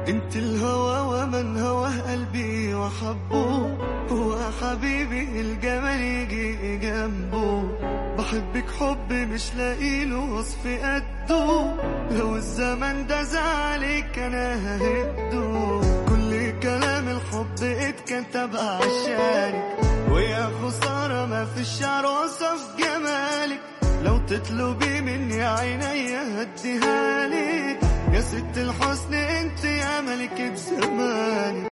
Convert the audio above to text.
انت الهوى ومن هواه قلبي وحبه هو حبيبي الجمال يجي جنبه بحبك حب مش لاقيله وصف قده لو الزمن ده زعلك انا ههده كل كلام الحب اتكتب عشانك ويا خسارة ما في الشعر وصف جمالك لو تطلبي مني عيني هديها لك يا ست الحسن انت يا ملكة زماني